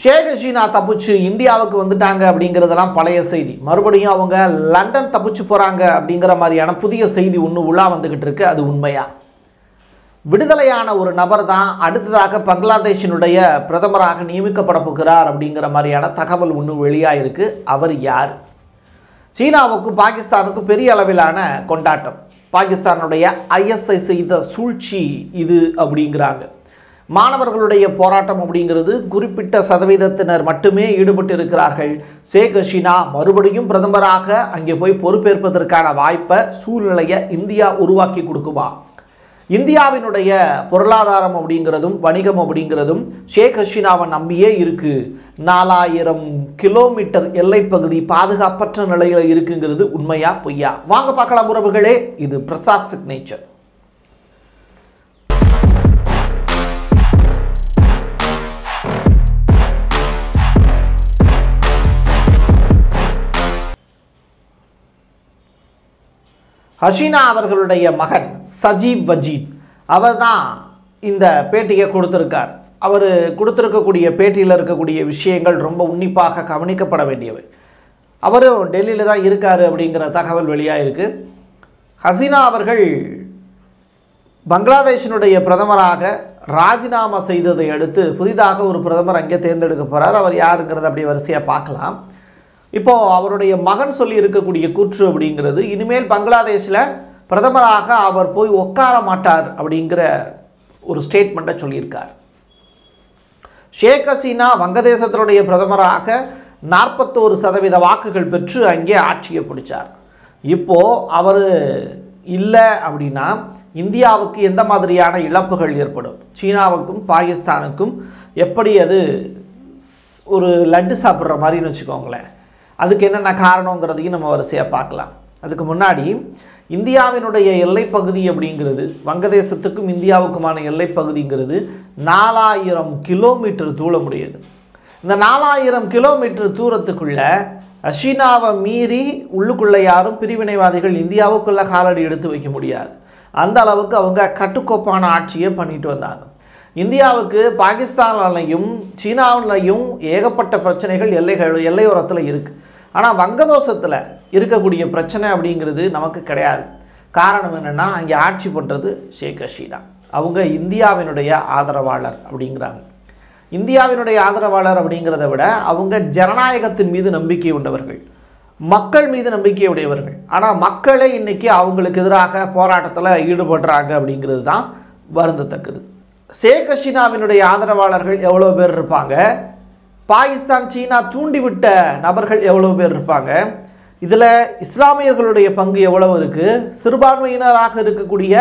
ஷேக் ஹசீனா தப்பிச்சு இந்தியாவுக்கு வந்துட்டாங்க அப்படிங்கிறதெல்லாம் பழைய செய்தி மறுபடியும் அவங்க லண்டன் தப்பிச்சு போகிறாங்க அப்படிங்கிற மாதிரியான புதிய செய்தி ஒன்று உலா வந்துக்கிட்டு இருக்கு அது உண்மையா விடுதலையான ஒரு நபர் தான் அடுத்ததாக பங்களாதேஷினுடைய பிரதமராக நியமிக்கப்பட போகிறார் அப்படிங்கிற மாதிரியான தகவல் ஒன்று வெளியாயிருக்கு அவர் யார் சீனாவுக்கும் பாகிஸ்தானுக்கும் பெரிய அளவிலான கொண்டாட்டம் பாகிஸ்தானுடைய ஐஎஸ்ஐ செய்த சூழ்ச்சி இது அப்படிங்கிறாங்க மாணவர்களுடைய போராட்டம் அப்படிங்கிறது குறிப்பிட்ட சதவீதத்தினர் மட்டுமே ஈடுபட்டு இருக்கிறார்கள் ஷேக் ஹசீனா மறுபடியும் பிரதமராக அங்கே போய் பொறுப்பேற்பதற்கான வாய்ப்பை சூழ்நிலையை இந்தியா உருவாக்கி கொடுக்குமா இந்தியாவினுடைய பொருளாதாரம் அப்படிங்கிறதும் வணிகம் அப்படிங்கிறதும் ஷேக் ஹசீனாவை நம்பியே இருக்கு நாலாயிரம் கிலோமீட்டர் எல்லைப்பகுதி பாதுகாப்பற்ற நிலையில் இருக்குங்கிறது உண்மையா பொய்யா வாங்க பார்க்கலாம் உறவுகளே இது பிரசாத் சிக்னேச்சர் ஹசீனா அவர்களுடைய மகன் சஜீவ் வஜீத் அவர் தான் இந்த பேட்டியை கொடுத்துருக்கார் அவர் கொடுத்துருக்கக்கூடிய பேட்டியில் இருக்கக்கூடிய விஷயங்கள் ரொம்ப உன்னிப்பாக கவனிக்கப்பட வேண்டியவை அவரும் டெல்லியில் தான் இருக்கார் அப்படிங்கிற தகவல் வெளியாயிருக்கு ஹசீனா அவர்கள் பங்களாதேஷினுடைய பிரதமராக ராஜினாமா செய்ததை அடுத்து புதிதாக ஒரு பிரதமர் அங்கே தேர்ந்தெடுக்க போகிறார் அவர் யாருங்கிறத அப்படி வரிசையாக பார்க்கலாம் இப்போ அவருடைய மகன் சொல்லி இருக்கக்கூடிய கூற்று அப்படிங்கிறது இனிமேல் பங்களாதேஷில் பிரதமராக அவர் போய் உட்கார மாட்டார் அப்படிங்கிற ஒரு ஸ்டேட்மெண்ட்டை சொல்லியிருக்கார் ஷேக் ஹசீனா வங்கதேசத்தினுடைய பிரதமராக நாற்பத்தோரு சதவீத வாக்குகள் பெற்று அங்கே ஆட்சியை பிடிச்சார் இப்போ அவர் இல்லை அப்படின்னா இந்தியாவுக்கு எந்த மாதிரியான இழப்புகள் ஏற்படும் சீனாவுக்கும் பாகிஸ்தானுக்கும் எப்படி அது ஒரு லட்டு சாப்பிட்ற மாதிரின்னு வச்சுக்கோங்களேன் அதுக்கு என்னென்ன காரணங்கிறதையும் நம்ம வரிசையாக பார்க்கலாம் அதுக்கு முன்னாடி இந்தியாவினுடைய எல்லைப்பகுதி அப்படிங்கிறது வங்கதேசத்துக்கும் இந்தியாவுக்குமான எல்லைப்பகுதிங்கிறது நாலாயிரம் கிலோமீட்டர் தூளமுடையது இந்த நாலாயிரம் கிலோமீட்டர் தூரத்துக்குள்ள அஷீனாவை மீறி உள்ளுக்குள்ள யாரும் பிரிவினைவாதிகள் இந்தியாவுக்குள்ள காலடி எடுத்து வைக்க முடியாது அந்த அளவுக்கு அவங்க கட்டுக்கோப்பான ஆட்சியை பண்ணிட்டு வந்தாங்க இந்தியாவுக்கு பாகிஸ்தான்லையும் சீனாவிலையும் ஏகப்பட்ட பிரச்சனைகள் எல்லைகள் எல்லையோரத்தில் இருக்குது ஆனால் வங்கதோஷத்தில் இருக்கக்கூடிய பிரச்சனை அப்படிங்கிறது நமக்கு கிடையாது காரணம் என்னென்னா அங்கே ஆட்சி பண்ணுறது ஷேக் ஹசீனா அவங்க இந்தியாவினுடைய ஆதரவாளர் அப்படிங்கிறாங்க இந்தியாவினுடைய ஆதரவாளர் அப்படிங்கிறத விட அவங்க ஜனநாயகத்தின் மீது நம்பிக்கை உண்டவர்கள் மக்கள் மீது நம்பிக்கை உடையவர்கள் ஆனால் மக்களே இன்னைக்கு அவங்களுக்கு எதிராக போராட்டத்தில் ஈடுபடுறாங்க அப்படிங்கிறது தான் வருந்தத்தக்கது ஷேக் ஹசீனாவினுடைய ஆதரவாளர்கள் எவ்வளோ பேர் இருப்பாங்க பாகிஸ்தான் சீனா தூண்டிவிட்ட நபர்கள் எவ்வளோ பேர் இருப்பாங்க இதில் இஸ்லாமியர்களுடைய பங்கு எவ்வளவு இருக்குது சிறுபான்மையினராக இருக்கக்கூடிய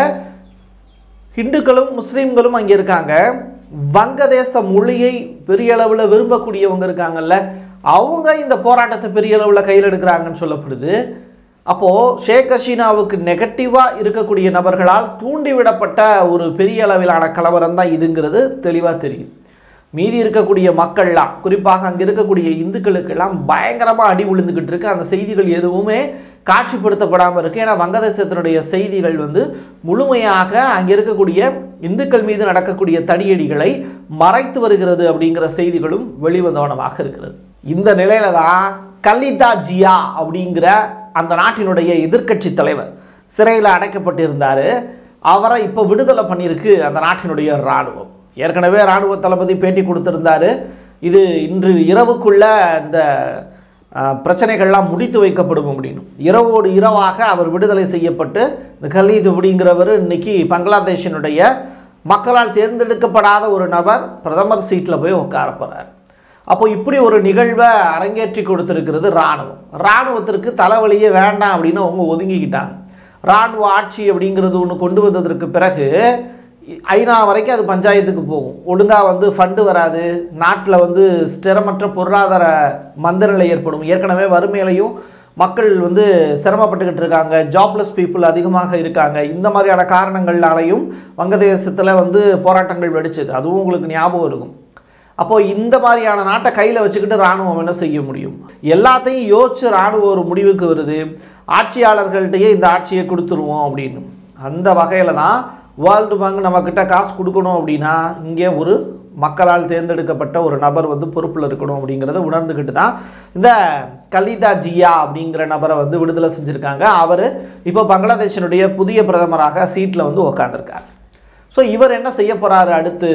ஹிந்துக்களும் முஸ்லீம்களும் அங்கே இருக்காங்க வங்கதேச மொழியை பெரிய அளவில் விரும்பக்கூடியவங்க இருக்காங்கல்ல அவங்க இந்த போராட்டத்தை பெரிய அளவில் கையில் எடுக்கிறாங்கன்னு சொல்லப்படுது அப்போது ஷேக் ஹசீனாவுக்கு நெகட்டிவாக இருக்கக்கூடிய நபர்களால் தூண்டிவிடப்பட்ட ஒரு பெரிய அளவிலான கலவரம் தான் இதுங்கிறது தெளிவாக தெரியும் மீதி இருக்கக்கூடிய மக்கள்லாம் குறிப்பாக அங்கே இருக்கக்கூடிய இந்துக்களுக்கெல்லாம் பயங்கரமாக அடி விழுந்துக்கிட்டு இருக்கு அந்த செய்திகள் எதுவுமே காட்சிப்படுத்தப்படாமல் இருக்கு ஏன்னா வங்கதேசத்தினுடைய செய்திகள் வந்து முழுமையாக அங்கே இருக்கக்கூடிய இந்துக்கள் மீது நடக்கக்கூடிய தடியடிகளை மறைத்து வருகிறது அப்படிங்கிற செய்திகளும் வெளிவந்தவனமாக இருக்கிறது இந்த நிலையில தான் கலிதா ஜியா அப்படிங்கிற அந்த நாட்டினுடைய எதிர்க்கட்சி தலைவர் சிறையில் அடைக்கப்பட்டிருந்தார் அவரை இப்போ விடுதலை பண்ணியிருக்கு அந்த நாட்டினுடைய இராணுவம் ஏற்கனவே இராணுவ தளபதி பேட்டி கொடுத்திருந்தாரு இது இன்று இரவுக்குள்ள இந்த அஹ், பிரச்சனைகள்லாம் முடித்து வைக்கப்படும் அப்படின்னு இரவோடு இரவாக அவர் விடுதலை செய்யப்பட்டு இந்த கலீத் அப்படிங்கிறவர் இன்னைக்கு பங்களாதேஷினுடைய மக்களால் தேர்ந்தெடுக்கப்படாத ஒரு நபர் பிரதமர் சீட்டில் போய் உட்கார போறார் அப்போ இப்படி ஒரு நிகழ்வை அரங்கேற்றி கொடுத்திருக்கிறது இராணுவம் இராணுவத்திற்கு தலைவலியே வேண்டாம் அப்படின்னு அவங்க ஒதுங்கிக்கிட்டாங்க இராணுவ ஆட்சி அப்படிங்கிறது ஒன்று கொண்டு வந்ததற்கு பிறகு ஐநா வரைக்கும் அது பஞ்சாயத்துக்கு போகும் ஒழுங்காக வந்து ஃபண்டு வராது நாட்டில் வந்து ஸ்திரமற்ற பொருளாதார மந்தநிலை ஏற்படும் ஏற்கனவே வறுமையிலையும் மக்கள் வந்து சிரமப்பட்டுக்கிட்டு இருக்காங்க ஜாப்லெஸ் பீப்புள் அதிகமாக இருக்காங்க இந்த மாதிரியான காரணங்கள்னாலையும் வங்கதேசத்தில் வந்து போராட்டங்கள் வெடிச்சது அதுவும் உங்களுக்கு ஞாபகம் இருக்கும் அப்போது இந்த மாதிரியான நாட்டை கையில் வச்சுக்கிட்டு இராணுவம் என்ன செய்ய முடியும் எல்லாத்தையும் யோசிச்சு இராணுவம் ஒரு முடிவுக்கு வருது ஆட்சியாளர்கள்ட்டையே இந்த ஆட்சியை கொடுத்துருவோம் அப்படின்னு அந்த வகையில் தான் வேர்ல்டு பேங்க் நம்மக்கிட்ட காசு கொடுக்கணும் அப்படின்னா இங்கே ஒரு மக்களால் தேர்ந்தெடுக்கப்பட்ட ஒரு நபர் வந்து பொறுப்பில் இருக்கணும் அப்படிங்கிறத உணர்ந்துக்கிட்டு தான் இந்த கலிதா ஜியா அப்படிங்கிற நபரை வந்து விடுதலை செஞ்சுருக்காங்க அவர் இப்போ பங்களாதேஷினுடைய புதிய பிரதமராக சீட்டில் வந்து உக்காந்துருக்கார் ஸோ இவர் என்ன செய்ய போகிறாரு அடுத்து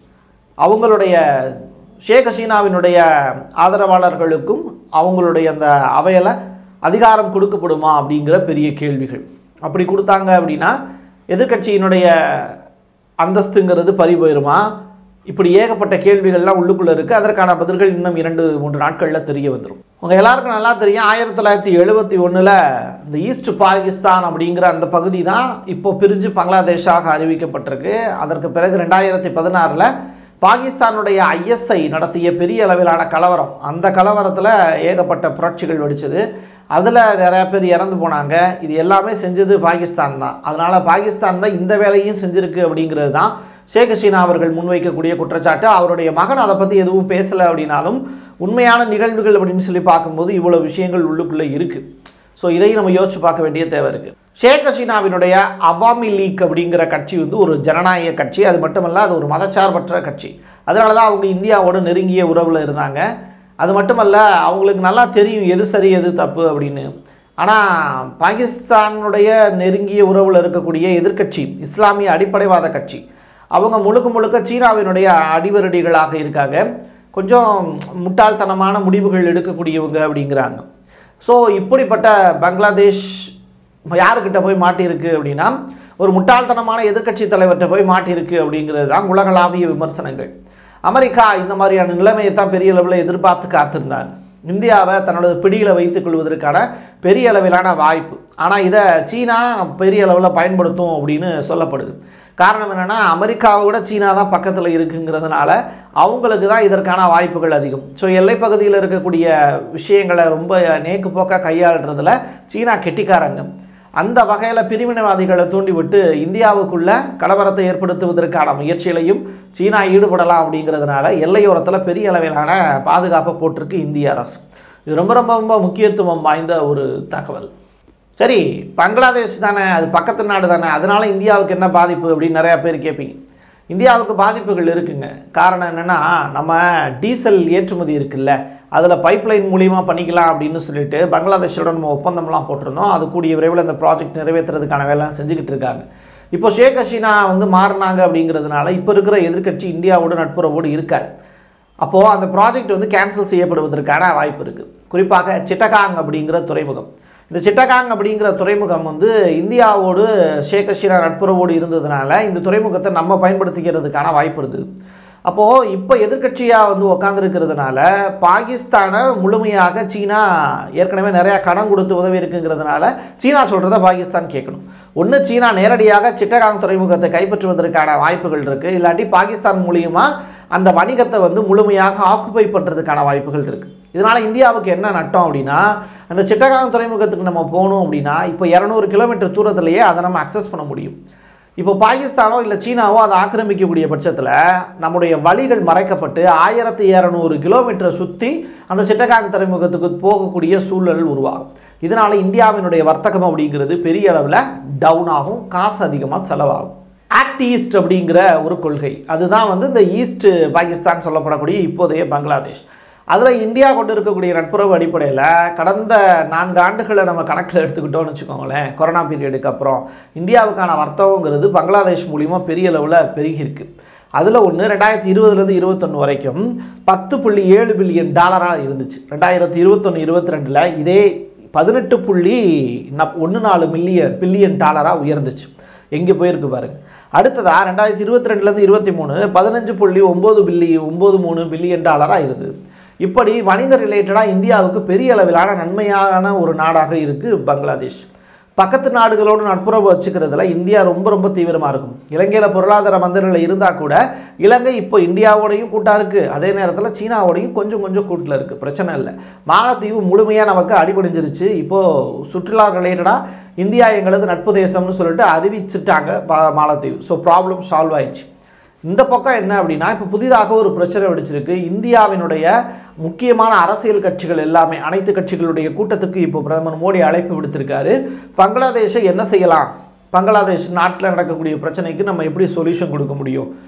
அவங்களுடைய ஷேக் ஹசீனாவினுடைய ஆதரவாளர்களுக்கும் அவங்களுடைய அந்த அவையில் அதிகாரம் கொடுக்கப்படுமா அப்படிங்கிற பெரிய கேள்விகள் அப்படி கொடுத்தாங்க அப்படின்னா எதிர்க்கட்சியினுடைய அந்தஸ்துங்கிறது பறி போயிருமா இப்படி ஏகப்பட்ட கேள்விகள்லாம் உள்ளுக்குள்ளே இருக்குது அதற்கான பதில்கள் இன்னும் இரண்டு மூன்று நாட்களில் தெரிய வந்துடும் உங்கள் எல்லாருக்கும் நல்லா தெரியும் ஆயிரத்தி தொள்ளாயிரத்தி எழுபத்தி ஒன்றில் இந்த ஈஸ்ட் பாகிஸ்தான் அப்படிங்கிற அந்த பகுதி தான் இப்போ பிரிஞ்சு பங்களாதேஷாக அறிவிக்கப்பட்டிருக்கு அதற்கு பிறகு ரெண்டாயிரத்தி பதினாறில் பாகிஸ்தானுடைய ஐஎஸ்ஐ நடத்திய பெரிய அளவிலான கலவரம் அந்த கலவரத்தில் ஏகப்பட்ட புரட்சிகள் வெடிச்சது அதில் நிறைய பேர் இறந்து போனாங்க இது எல்லாமே செஞ்சது பாகிஸ்தான் தான் அதனால் பாகிஸ்தான் தான் இந்த வேலையும் செஞ்சிருக்கு அப்படிங்கிறது தான் ஷேக் ஹசீனா அவர்கள் முன்வைக்கக்கூடிய குற்றச்சாட்டு அவருடைய மகன் அதை பற்றி எதுவும் பேசலை அப்படின்னாலும் உண்மையான நிகழ்வுகள் அப்படின்னு சொல்லி பார்க்கும்போது இவ்வளோ விஷயங்கள் உள்ளுக்குள்ளே இருக்குது ஸோ இதையும் நம்ம யோசிச்சு பார்க்க வேண்டிய தேவை இருக்குது ஷேக் ஹசீனாவினுடைய அவாமி லீக் அப்படிங்கிற கட்சி வந்து ஒரு ஜனநாயக கட்சி அது மட்டுமல்ல அது ஒரு மதச்சார்பற்ற கட்சி அதனால தான் அவங்க இந்தியாவோட நெருங்கிய உறவில் இருந்தாங்க அது மட்டுமல்ல அவங்களுக்கு நல்லா தெரியும் எது சரி எது தப்பு அப்படின்னு ஆனால் பாகிஸ்தானுடைய நெருங்கிய உறவில் இருக்கக்கூடிய எதிர்க்கட்சி இஸ்லாமிய அடிப்படைவாத கட்சி அவங்க முழுக்க முழுக்க சீனாவினுடைய அடிவரடிகளாக இருக்காங்க கொஞ்சம் முட்டாள்தனமான முடிவுகள் எடுக்கக்கூடியவங்க அப்படிங்கிறாங்க ஸோ இப்படிப்பட்ட பங்களாதேஷ் யாருக்கிட்ட போய் மாட்டியிருக்கு அப்படின்னா ஒரு முட்டாள்தனமான எதிர்க்கட்சி தலைவர்கிட்ட போய் மாட்டியிருக்கு அப்படிங்கிறது தான் உலகளாவிய விமர்சனங்கள் அமெரிக்கா இந்த மாதிரியான நிலைமையை தான் பெரிய அளவில் எதிர்பார்த்து காத்திருந்தாங்க இந்தியாவை தன்னோட பிடியில் வைத்துக் கொள்வதற்கான பெரிய அளவிலான வாய்ப்பு ஆனால் இதை சீனா பெரிய அளவில் பயன்படுத்தும் அப்படின்னு சொல்லப்படுது காரணம் என்னென்னா அமெரிக்காவை விட சீனா தான் பக்கத்தில் இருக்குங்கிறதுனால அவங்களுக்கு தான் இதற்கான வாய்ப்புகள் அதிகம் ஸோ எல்லைப்பகுதியில் இருக்கக்கூடிய விஷயங்களை ரொம்ப நேக்கு போக்காக கையாளுறதுல சீனா கெட்டிக்காரங்க அந்த வகையில் பிரிவினைவாதிகளை தூண்டிவிட்டு இந்தியாவுக்குள்ள கலவரத்தை ஏற்படுத்துவதற்கான முயற்சியிலையும் சீனா ஈடுபடலாம் அப்படிங்கிறதுனால எல்லையோரத்தில் பெரிய அளவிலான பாதுகாப்பை போட்டிருக்கு இந்திய அரசு இது ரொம்ப ரொம்ப ரொம்ப முக்கியத்துவம் வாய்ந்த ஒரு தகவல் சரி பங்களாதேஷ் தானே அது பக்கத்து நாடு தானே அதனால இந்தியாவுக்கு என்ன பாதிப்பு அப்படின்னு நிறையா பேர் கேட்பீங்க இந்தியாவுக்கு பாதிப்புகள் இருக்குங்க காரணம் என்னென்னா நம்ம டீசல் ஏற்றுமதி இருக்குல்ல அதில் பைப்லைன் மூலியமா பண்ணிக்கலாம் அப்படின்னு சொல்லிட்டு பங்களாதேஷோட நம்ம ஒப்பந்தம்லாம் போட்டிருந்தோம் அது கூடிய விரைவில் அந்த ப்ராஜெக்ட் நிறைவேற்றுறதுக்கான வேலை செஞ்சுக்கிட்டு இருக்காங்க இப்போ ஷேக் ஹசீனா வந்து மாறினாங்க அப்படிங்கிறதுனால இப்போ இருக்கிற எதிர்க்கட்சி இந்தியாவோட நட்புறவோடு இருக்காது அப்போது அந்த ப்ராஜெக்ட் வந்து கேன்சல் செய்யப்படுவதற்கான வாய்ப்பு இருக்குது குறிப்பாக சிட்டகாங் அப்படிங்கிற துறைமுகம் இந்த சிட்டகாங் அப்படிங்கிற துறைமுகம் வந்து இந்தியாவோடு ஷேக் ஹசீனா நட்புறவோடு இருந்ததுனால இந்த துறைமுகத்தை நம்ம பயன்படுத்திக்கிறதுக்கான வாய்ப்பு இருக்குது அப்போது இப்போ எதிர்க்கட்சியாக வந்து உக்காந்துருக்கிறதுனால பாகிஸ்தானை முழுமையாக சீனா ஏற்கனவே நிறையா கடன் கொடுத்து உதவி இருக்குங்கிறதுனால சீனா சொல்கிறத பாகிஸ்தான் கேட்கணும் ஒன்று சீனா நேரடியாக சிட்டகாங் துறைமுகத்தை கைப்பற்றுவதற்கான வாய்ப்புகள் இருக்குது இல்லாட்டி பாகிஸ்தான் மூலியமா அந்த வணிகத்தை வந்து முழுமையாக ஆக்குபை பண்ணுறதுக்கான வாய்ப்புகள் இருக்குது இதனால் இந்தியாவுக்கு என்ன நட்டம் அப்படின்னா அந்த சிட்டகாங் துறைமுகத்துக்கு நம்ம போகணும் அப்படின்னா இப்போ இரநூறு கிலோமீட்டர் தூரத்திலேயே அதை நம்ம அக்சஸ் பண்ண முடியும் இப்போ பாகிஸ்தானோ இல்லை சீனாவோ அதை ஆக்கிரமிக்கக்கூடிய பட்சத்தில் நம்முடைய வழிகள் மறைக்கப்பட்டு ஆயிரத்தி இரநூறு கிலோமீட்டரை சுற்றி அந்த சிட்டகாங் துறைமுகத்துக்கு போகக்கூடிய சூழல் உருவாகும் இதனால் இந்தியாவினுடைய வர்த்தகம் அப்படிங்கிறது பெரிய அளவில் டவுன் ஆகும் காசு அதிகமாக செலவாகும் ஆக்ட் ஈஸ்ட் அப்படிங்கிற ஒரு கொள்கை அதுதான் வந்து இந்த ஈஸ்ட் பாகிஸ்தான் சொல்லப்படக்கூடிய இப்போதைய பங்களாதேஷ் அதில் இந்தியா கொண்டு இருக்கக்கூடிய நட்புறவு அடிப்படையில் கடந்த நான்கு ஆண்டுகளை நம்ம கணக்கில் எடுத்துக்கிட்டோம்னு வச்சுக்கோங்களேன் கொரோனா பீரியடுக்கு அப்புறம் இந்தியாவுக்கான வர்த்தகங்கிறது பங்களாதேஷ் மூலிமா பெரிய அளவில் பெருகியிருக்கு அதில் ஒன்று ரெண்டாயிரத்தி இருபதுலேருந்து இருபத்தொன்று வரைக்கும் பத்து புள்ளி ஏழு பில்லியன் டாலராக இருந்துச்சு ரெண்டாயிரத்தி இருபத்தொன்று இருபத்தி ரெண்டில் இதே பதினெட்டு புள்ளி ஒன்று நாலு மில்லியன் பில்லியன் டாலராக உயர்ந்துச்சு எங்கே போயிருக்கு பாருங்க அடுத்ததா ரெண்டாயிரத்தி இருபத்தி ரெண்டுலேருந்து இருபத்தி மூணு பதினஞ்சு புள்ளி ஒம்பது பில்லி ஒம்பது மூணு பில்லியன் டாலராக இருந்தது இப்படி வணிக ரிலேட்டடாக இந்தியாவுக்கு பெரிய அளவிலான நன்மையான ஒரு நாடாக இருக்குது பங்களாதேஷ் பக்கத்து நாடுகளோடு நட்புறவு வச்சுக்கிறதுல இந்தியா ரொம்ப ரொம்ப தீவிரமாக இருக்கும் இலங்கையில் பொருளாதார மந்தநிலை இருந்தால் கூட இலங்கை இப்போ இந்தியாவோடையும் கூட்டாக இருக்குது அதே நேரத்தில் சீனாவோடையும் கொஞ்சம் கொஞ்சம் கூட்டில் இருக்குது பிரச்சனை இல்லை மாலத்தீவு முழுமையாக நமக்கு அடிபடிஞ்சிருச்சு இப்போது சுற்றுலா ரிலேட்டடாக இந்தியா எங்களது நட்பு தேசம்னு சொல்லிட்டு அறிவிச்சிட்டாங்க பா- மாலத்தீவு ஸோ ப்ராப்ளம் சால்வ் ஆயிடுச்சு இந்த பக்கம் என்ன அப்படின்னா இப்போ புதிதாக ஒரு பிரச்சனை வெடிச்சிருக்கு இந்தியாவினுடைய முக்கியமான அரசியல் கட்சிகள் எல்லாமே அனைத்து கட்சிகளுடைய கூட்டத்துக்கு இப்போ பிரதமர் மோடி அழைப்பு விடுத்திருக்காரு பங்களாதேஷை என்ன செய்யலாம் பங்களாதேஷ் நாட்டில் நடக்கக்கூடிய பிரச்சனைக்கு நம்ம எப்படி சொல்யூஷன் கொடுக்க முடியும்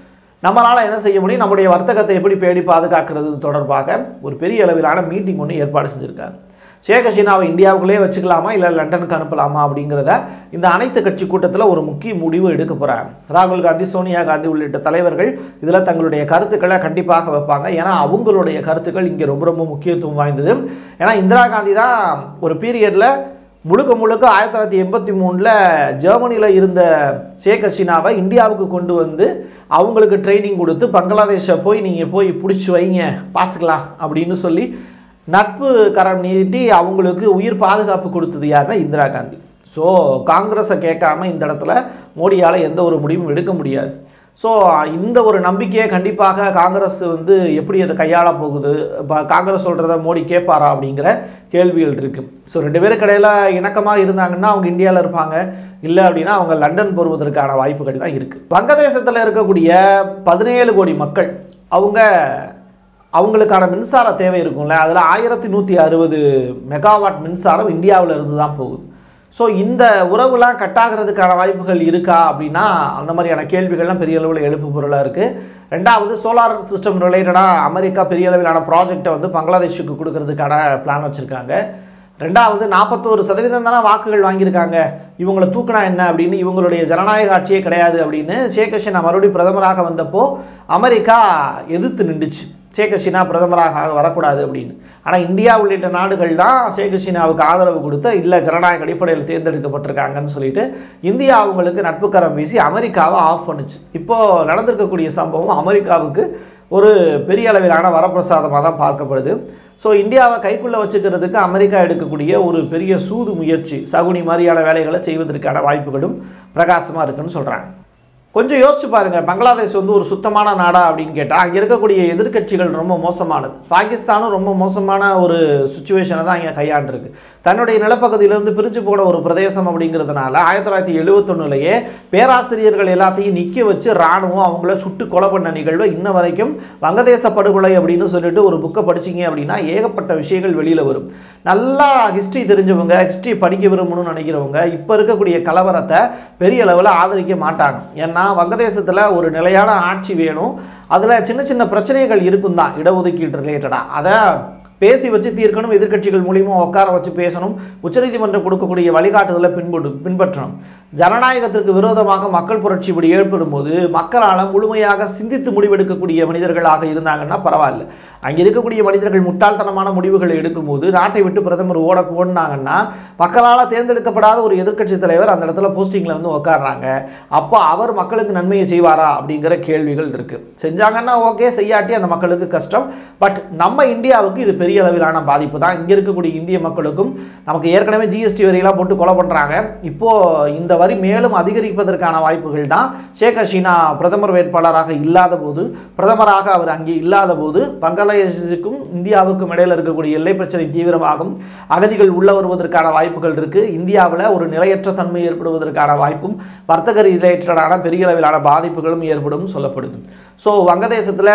நம்மளால் என்ன செய்ய முடியும் நம்முடைய வர்த்தகத்தை எப்படி பேடி பாதுகாக்கிறது தொடர்பாக ஒரு பெரிய அளவிலான மீட்டிங் ஒன்று ஏற்பாடு செஞ்சுருக்காங்க ஷேக் ஹசீனாவை இந்தியாவுக்குள்ளே வச்சுக்கலாமா இல்லை லண்டனுக்கு அனுப்பலாமா அப்படிங்கிறத இந்த அனைத்து கட்சி கூட்டத்தில் ஒரு முக்கிய முடிவு எடுக்க போகிறாங்க ராகுல் காந்தி சோனியா காந்தி உள்ளிட்ட தலைவர்கள் இதில் தங்களுடைய கருத்துக்களை கண்டிப்பாக வைப்பாங்க ஏன்னா அவங்களுடைய கருத்துக்கள் இங்கே ரொம்ப ரொம்ப முக்கியத்துவம் வாய்ந்தது ஏன்னா இந்திரா காந்தி தான் ஒரு பீரியடில் முழுக்க முழுக்க ஆயிரத்தி தொள்ளாயிரத்தி எண்பத்தி மூணில் ஜெர்மனியில் இருந்த ஷேக் ஹசீனாவை இந்தியாவுக்கு கொண்டு வந்து அவங்களுக்கு ட்ரைனிங் கொடுத்து பங்களாதேஷை போய் நீங்கள் போய் பிடிச்சி வைங்க பார்த்துக்கலாம் அப்படின்னு சொல்லி நட்பு கரம் நீட்டி அவங்களுக்கு உயிர் பாதுகாப்பு கொடுத்தது யாருன்னா இந்திரா காந்தி ஸோ காங்கிரஸை கேட்காம இந்த இடத்துல மோடியால் எந்த ஒரு முடிவும் எடுக்க முடியாது ஸோ இந்த ஒரு நம்பிக்கையை கண்டிப்பாக காங்கிரஸ் வந்து எப்படி அதை கையாள போகுது இப்போ காங்கிரஸ் சொல்கிறத மோடி கேட்பாரா அப்படிங்கிற கேள்விகள் இருக்குது ஸோ ரெண்டு பேருக்கு இடையில இணக்கமாக இருந்தாங்கன்னா அவங்க இந்தியாவில் இருப்பாங்க இல்லை அப்படின்னா அவங்க லண்டன் போடுவதற்கான வாய்ப்புகள் தான் இருக்குது வங்கதேசத்தில் இருக்கக்கூடிய பதினேழு கோடி மக்கள் அவங்க அவங்களுக்கான மின்சார தேவை இருக்கும்ல அதில் ஆயிரத்தி நூற்றி அறுபது மெகாவாட் மின்சாரம் இந்தியாவில் இருந்து தான் போகுது ஸோ இந்த உறவுலாம் கட்டாகிறதுக்கான வாய்ப்புகள் இருக்கா அப்படின்னா அந்த மாதிரியான கேள்விகள்லாம் பெரிய அளவில் எழுப்பு பொருளாக இருக்குது ரெண்டாவது சோலார் சிஸ்டம் ரிலேட்டடாக அமெரிக்கா பெரிய அளவிலான ப்ராஜெக்டை வந்து பங்களாதேஷுக்கு கொடுக்கறதுக்கான பிளான் வச்சுருக்காங்க ரெண்டாவது நாற்பத்தோரு சதவீதம் தானே வாக்குகள் வாங்கியிருக்காங்க இவங்களை தூக்கினா என்ன அப்படின்னு இவங்களுடைய ஜனநாயக ஆட்சியே கிடையாது அப்படின்னு ஷேக் ஹசீனா மறுபடியும் பிரதமராக வந்தப்போ அமெரிக்கா எதிர்த்து நின்றுச்சு ஷேக் ஹசீனா பிரதமராக வரக்கூடாது அப்படின்னு ஆனால் இந்தியா உள்ளிட்ட நாடுகள் தான் ஷேக் ஹசீனாவுக்கு ஆதரவு கொடுத்து இல்லை ஜனநாயக அடிப்படையில் தேர்ந்தெடுக்கப்பட்டிருக்காங்கன்னு சொல்லிட்டு இந்தியா அவங்களுக்கு நட்புக்கரம் வீசி அமெரிக்காவை ஆஃப் பண்ணுச்சு இப்போது நடந்திருக்கக்கூடிய சம்பவம் அமெரிக்காவுக்கு ஒரு பெரிய அளவிலான வரப்பிரசாதமாக தான் பார்க்கப்படுது ஸோ இந்தியாவை கைக்குள்ளே வச்சுக்கிறதுக்கு அமெரிக்கா எடுக்கக்கூடிய ஒரு பெரிய சூது முயற்சி சகுனி மாதிரியான வேலைகளை செய்வதற்கான வாய்ப்புகளும் பிரகாசமாக இருக்குன்னு சொல்கிறாங்க கொஞ்சம் யோசிச்சு பாருங்க பங்களாதேஷ் வந்து ஒரு சுத்தமான நாடா அப்படின்னு கேட்டால் அங்கே இருக்கக்கூடிய எதிர்க்கட்சிகள் ரொம்ப மோசமானது பாகிஸ்தானும் ரொம்ப மோசமான ஒரு சுச்சுவேஷனை தான் இங்கே கையாண்டிருக்கு தன்னுடைய நிலப்பகுதியிலிருந்து பிரிஞ்சு போன ஒரு பிரதேசம் அப்படிங்கிறதுனால ஆயிரத்தி தொள்ளாயிரத்தி எழுபத்தொன்னுலேயே பேராசிரியர்கள் எல்லாத்தையும் நிற்க வச்சு இராணுவம் அவங்கள சுட்டு கொலை பண்ண நிகழ்வை இன்ன வரைக்கும் வங்கதேச படுகொலை அப்படின்னு சொல்லிட்டு ஒரு புக்கை படிச்சீங்க அப்படின்னா ஏகப்பட்ட விஷயங்கள் வெளியில் வரும் நல்லா ஹிஸ்ட்ரி தெரிஞ்சவங்க ஹிஸ்ட்ரி படிக்க விரும்பணும்னு நினைக்கிறவங்க இப்போ இருக்கக்கூடிய கலவரத்தை பெரிய அளவில் ஆதரிக்க மாட்டாங்க ஏன்னா வங்கதேசத்தில் ஒரு நிலையான ஆட்சி வேணும் அதில் சின்ன சின்ன பிரச்சனைகள் இருக்கும் தான் இடஒதுக்கீடு ரிலேட்டடாக அதை பேசி வச்சு தீர்க்கணும் எதிர்க்கட்சிகள் மூலியமாக உட்கார வச்சு பேசணும் உச்சநீதிமன்றம் கொடுக்கக்கூடிய வழிகாட்டுதலை பின்பற்று பின்பற்றணும் ஜனநாயகத்திற்கு விரோதமாக மக்கள் புரட்சி இப்படி ஏற்படும் போது மக்களால் முழுமையாக சிந்தித்து முடிவெடுக்கக்கூடிய மனிதர்களாக இருந்தாங்கன்னா பரவாயில்ல அங்கே இருக்கக்கூடிய மனிதர்கள் முட்டாள்தனமான முடிவுகளை எடுக்கும்போது நாட்டை விட்டு பிரதமர் ஓட ஓடினாங்கன்னா மக்களால் தேர்ந்தெடுக்கப்படாத ஒரு எதிர்க்கட்சி தலைவர் அந்த இடத்துல போஸ்டிங்கில் வந்து உட்காடுறாங்க அப்போ அவர் மக்களுக்கு நன்மையை செய்வாரா அப்படிங்கிற கேள்விகள் இருக்கு செஞ்சாங்கன்னா ஓகே செய்யாட்டி அந்த மக்களுக்கு கஷ்டம் பட் நம்ம இந்தியாவுக்கு இது பெரிய அளவிலான பாதிப்பு தான் இங்கே இருக்கக்கூடிய இந்திய மக்களுக்கும் நமக்கு ஏற்கனவே ஜிஎஸ்டி வரியெல்லாம் போட்டு கொலை பண்ணுறாங்க இப்போ இந்த வரி மேலும் அதிகரிப்பதற்கான வாய்ப்புகள் தான் ஷேக் ஹசீனா பிரதமர் வேட்பாளராக இல்லாத போது பிரதமராக அவர் அங்கே இல்லாத போது பங்களாதேஷுக்கும் இந்தியாவுக்கும் இடையில இருக்கக்கூடிய எல்லை பிரச்சனை தீவிரமாகும் அகதிகள் உள்ள வருவதற்கான வாய்ப்புகள் இருக்கு இந்தியாவில் ஒரு நிலையற்ற தன்மை ஏற்படுவதற்கான வாய்ப்பும் வர்த்தக ரிலேட்டடான பெரிய அளவிலான பாதிப்புகளும் ஏற்படும் சொல்லப்படுது ஸோ வங்கதேசத்தில்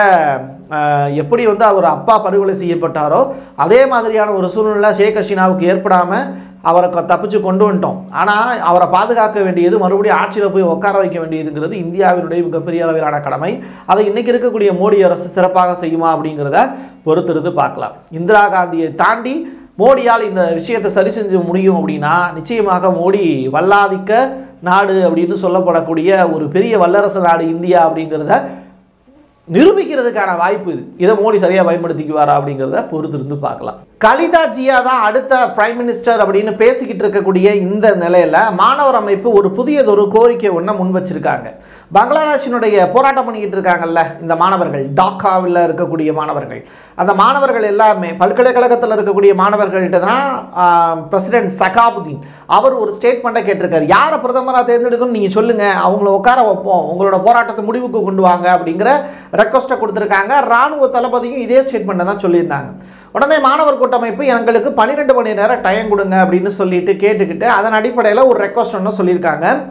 எப்படி வந்து அவர் அப்பா படுகொலை செய்யப்பட்டாரோ அதே மாதிரியான ஒரு சூழ்நிலை ஷேக் ஹசீனாவுக்கு ஏற்படாமல் அவரை க- தப்பிச்சு கொண்டு வந்துட்டோம் ஆனால் அவரை பாதுகாக்க வேண்டியது மறுபடியும் ஆட்சியில் போய் உட்கார வைக்க வேண்டியதுங்கிறது இந்தியாவினுடைய மிகப்பெரிய அளவிலான கடமை அதை இன்னைக்கு இருக்கக்கூடிய மோடி அரசு சிறப்பாக செய்யுமா அப்படிங்கிறத பொறுத்திருந்து பார்க்கலாம் இந்திரா காந்தியை தாண்டி மோடியால் இந்த விஷயத்தை சரி செஞ்சு முடியும் அப்படின்னா நிச்சயமாக மோடி வல்லாதிக்க நாடு அப்படின்னு சொல்லப்படக்கூடிய ஒரு பெரிய வல்லரசு நாடு இந்தியா அப்படிங்கிறத நிரூபிக்கிறதுக்கான வாய்ப்பு இது இதை மோடி சரியாக பயன்படுத்திக்குவாரா அப்படிங்கிறத பொறுத்திருந்து பார்க்கலாம் கலிதா ஜியா தான் அடுத்த பிரைம் மினிஸ்டர் அப்படின்னு பேசிக்கிட்டு இருக்கக்கூடிய இந்த நிலையில மாணவர் அமைப்பு ஒரு புதியதொரு கோரிக்கை ஒன்றை முன் வச்சிருக்காங்க பங்களாதேஷினுடைய போராட்டம் பண்ணிக்கிட்டு இருக்காங்கல்ல இந்த மாணவர்கள் டாக்காவில் இருக்கக்கூடிய மாணவர்கள் அந்த மாணவர்கள் எல்லாமே பல்கலைக்கழகத்தில் இருக்கக்கூடிய மாணவர்கள்ட்ட தான் பிரசிடென்ட் சகாபுதீன் அவர் ஒரு ஸ்டேட்மெண்ட்டை கேட்டிருக்காரு யாரை பிரதமராக தேர்ந்தெடுக்கணும்னு நீங்கள் சொல்லுங்கள் அவங்கள உட்கார வைப்போம் உங்களோட போராட்டத்தை முடிவுக்கு கொண்டு வாங்க அப்படிங்கிற ரெக்வஸ்ட்டை கொடுத்துருக்காங்க ராணுவ தளபதியும் இதே ஸ்டேட்மெண்ட்டை தான் சொல்லியிருந்தாங்க உடனே மாணவர் கூட்டமைப்பு எங்களுக்கு பன்னிரெண்டு மணி நேரம் டைம் கொடுங்க அப்படின்னு சொல்லிட்டு கேட்டுக்கிட்டு அதன் அடிப்படையில் ஒரு ரெக்வஸ்ட் ஒன்று சொல்லியிருக்காங்க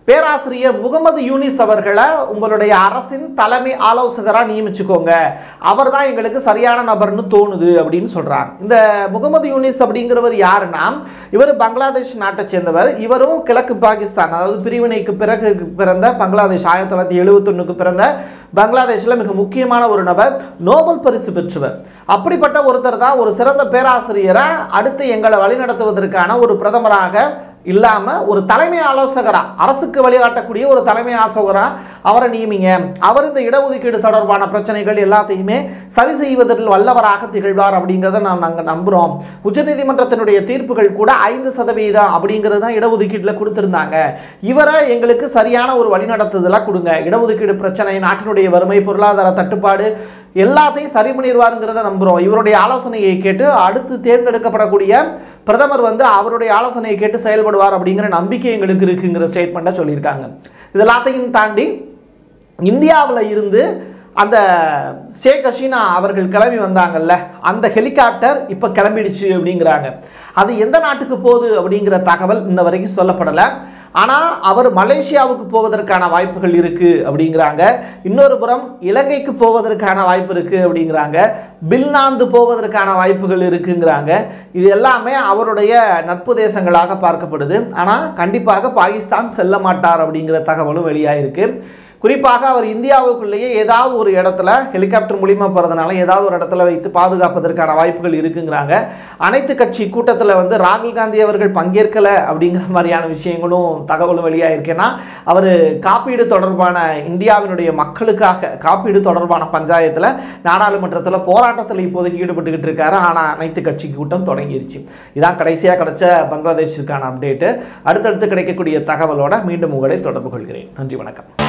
பேராசிரியர் முகமது யூனிஸ் அவர்களை உங்களுடைய அரசின் தலைமை ஆலோசகராக நியமிச்சுக்கோங்க அவர் தான் எங்களுக்கு சரியான நபர்னு தோணுது அப்படின்னு சொல்றாங்க இந்த முகமது யூனிஸ் அப்படிங்கிறவர் யாருன்னா இவர் பங்களாதேஷ் நாட்டை சேர்ந்தவர் இவரும் கிழக்கு பாகிஸ்தான் அதாவது பிரிவினைக்கு பிறகு பிறந்த பங்களாதேஷ் ஆயிரத்தி தொள்ளாயிரத்தி எழுபத்தொன்னுக்கு பிறந்த பங்களாதேஷில் மிக முக்கியமான ஒரு நபர் நோபல் பரிசு பெற்றவர் அப்படிப்பட்ட ஒருத்தர் தான் ஒரு சிறந்த பேராசிரியரை அடுத்து எங்களை வழிநடத்துவதற்கான ஒரு பிரதமராக இல்லாம ஒரு தலைமை ஆலோசகரா அரசுக்கு வழிகாட்டக்கூடிய ஒரு தலைமை ஆலோசகரா அவரை நியமிங்க அவர் இந்த இடஒதுக்கீடு தொடர்பான பிரச்சனைகள் எல்லாத்தையுமே சரி செய்வதில் வல்லவராக திகழ்வார் அப்படிங்கிறத நாம் நாங்கள் நம்புறோம் உச்சநீதிமன்றத்தினுடைய தீர்ப்புகள் கூட ஐந்து சதவீதம் அப்படிங்கிறது தான் இடஒதுக்கீட்டில் கொடுத்திருந்தாங்க இவரை எங்களுக்கு சரியான ஒரு வழிநடத்துதலாக கொடுங்க இடஒதுக்கீடு பிரச்சனை நாட்டினுடைய வறுமை பொருளாதார தட்டுப்பாடு எல்லாத்தையும் சரி பண்ணிடுவாருங்கிறத நம்புகிறோம் இவருடைய ஆலோசனையை கேட்டு அடுத்து தேர்ந்தெடுக்கப்படக்கூடிய பிரதமர் வந்து அவருடைய ஆலோசனையை கேட்டு செயல்படுவார் அப்படிங்கிற நம்பிக்கை எங்களுக்கு இருக்குங்கிற ஸ்டேட்மெண்ட்டை சொல்லியிருக்காங்க இது எல்லாத்தையும் தாண்டி இந்தியாவில் இருந்து அந்த ஷேக் ஹசீனா அவர்கள் கிளம்பி வந்தாங்கல்ல அந்த ஹெலிகாப்டர் இப்போ கிளம்பிடுச்சு அப்படிங்கிறாங்க அது எந்த நாட்டுக்கு போகுது அப்படிங்கிற தகவல் இன்ன வரைக்கும் சொல்லப்படலை ஆனால் அவர் மலேசியாவுக்கு போவதற்கான வாய்ப்புகள் இருக்குது அப்படிங்கிறாங்க இன்னொரு புறம் இலங்கைக்கு போவதற்கான வாய்ப்பு இருக்குது அப்படிங்கிறாங்க பில்நாந்து போவதற்கான வாய்ப்புகள் இருக்குங்கிறாங்க இது எல்லாமே அவருடைய நட்பு தேசங்களாக பார்க்கப்படுது ஆனால் கண்டிப்பாக பாகிஸ்தான் செல்ல மாட்டார் அப்படிங்கிற தகவலும் வெளியாயிருக்கு குறிப்பாக அவர் இந்தியாவுக்குள்ளேயே ஏதாவது ஒரு இடத்துல ஹெலிகாப்டர் மூலியமா போகிறதுனால ஏதாவது ஒரு இடத்துல வைத்து பாதுகாப்பதற்கான வாய்ப்புகள் இருக்குங்கிறாங்க அனைத்து கட்சி கூட்டத்தில் வந்து ராகுல் காந்தி அவர்கள் பங்கேற்கலை அப்படிங்கிற மாதிரியான விஷயங்களும் தகவலும் வெளியாயிருக்கேன்னா அவர் காப்பீடு தொடர்பான இந்தியாவினுடைய மக்களுக்காக காப்பீடு தொடர்பான பஞ்சாயத்தில் நாடாளுமன்றத்தில் போராட்டத்தில் இப்போதைக்கு ஈடுபட்டுக்கிட்டு இருக்காரு ஆனால் அனைத்து கட்சி கூட்டம் தொடங்கிருச்சு இதான் கடைசியாக கிடைச்ச பங்களாதேஷுக்கான அப்டேட்டு அடுத்தடுத்து கிடைக்கக்கூடிய தகவலோட மீண்டும் உங்களை தொடர்பு கொள்கிறேன் நன்றி வணக்கம்